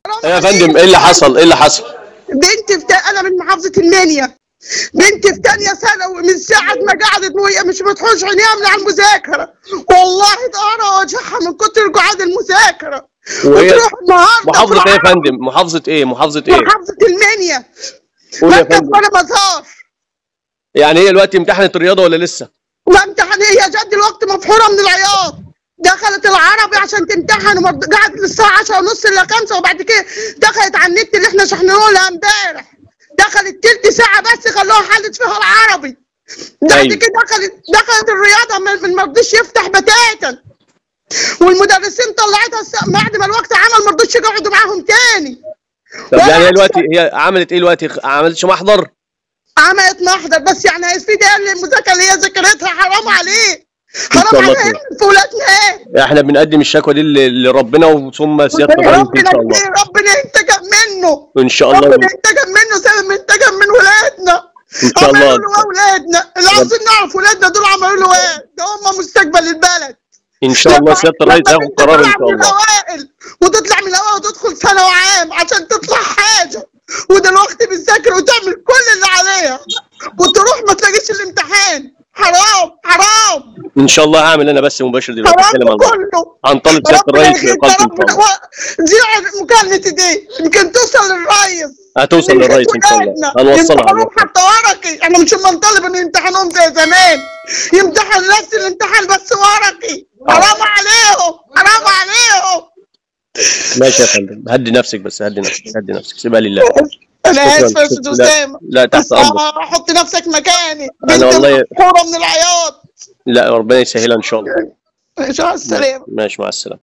ايه يا فندم ايه اللي حصل ايه اللي حصل بنتي في تا- انا من محافظه المنيا بنتي في تانية ثانوي من ساعة ما قعدت وهي مش بتحوش عينيها من على المذاكرة والله ضهرها وجعها من كتر قعاد المذاكرة وهي وتروح النهارده محافظة تروح ايه يا فندم محافظة ايه محافظة ايه محافظة المنيا قول يا مركز فندم ولا مزار يعني هي دلوقتي امتحنت الرياضة ولا لسه وامتحان هي جد الوقت مفحورة من العياط دخلت العربي عشان تمتحن وما- قعدت للساعة 10 ونص الا 5 وبعد كده دخلت على النت اللي احنا شحنوه لها امبارح دخلت تلت ساعة بس خلوها حلت فيها العربي بعد أيوة. كده دخلت دخلت الرياضة ما ما رضيش يفتح بتاتا والمدرسين طلعتها الس- بعد ما الوقت عمل ما رضوش يقعدوا معاهم تاني طب ولا يعني هي عشان- دلوقتي هي عملت ايه دلوقتي ما عملتش محضر عملت محضر بس يعني هيفيد ايه اللي المذاكره اللي هي ذاكرتها حرام عليه شاء حرام الله عليها خير. في ولادنا ايه احنا بنقدم الشكوى دي ل- لربنا وثم سيادة الرئيس ان ربنا شاء الله كتير ربنا ينتقم منه ان شاء الله ربنا ينتقم منه سبب انتقم من ولادنا ان شاء الله عملوا له اولادنا اللي عاوزين نعرف ولادنا دول عملوا له ايه ده هم مستقبل البلد ان شاء الله سيادة الرئيس لما هياخد بنت قرار ان تطلع شاء من الله الاوائل وتطلع من الاوائل وتدخل ثانوي عام عشان تطلع حاجه ودلوقتي بتذاكر وتعمل كل اللي عليها وتروح ما تلاقيش الامتحان حرام حرام ان شاء الله هعمل انا بس مباشر دلوقتي اتكلم عن حرام الموضوع. كله عن طالب سيادة ربنا الرئيس يهديك قلبي يا ان شاء ربنا الله و- دي مكالمتي دي يمكن توصل للرئيس هتوصل من للرئيس ان شاء ولادنا. الله هنوصلها يمتحنوهم هنوصلها. حتى ورقي احنا مش بنطالب انه يمتحنوهم زي زمان يمتحن نفس الامتحان بس ورقي حرام عليهم حرام عليهم ماشي يا فندم هدي نفسك بس هدي نفسك هدي نفسك سيبها لله انا شكراً. اسف يا استاذ لا- اسامه لا تحت بس امرك حط نفسك مكاني أنا بنت والله- محفوره من العياط لا ربنا يسهلها ان شاء الله ماشي على السلامه ماشي مع السلامه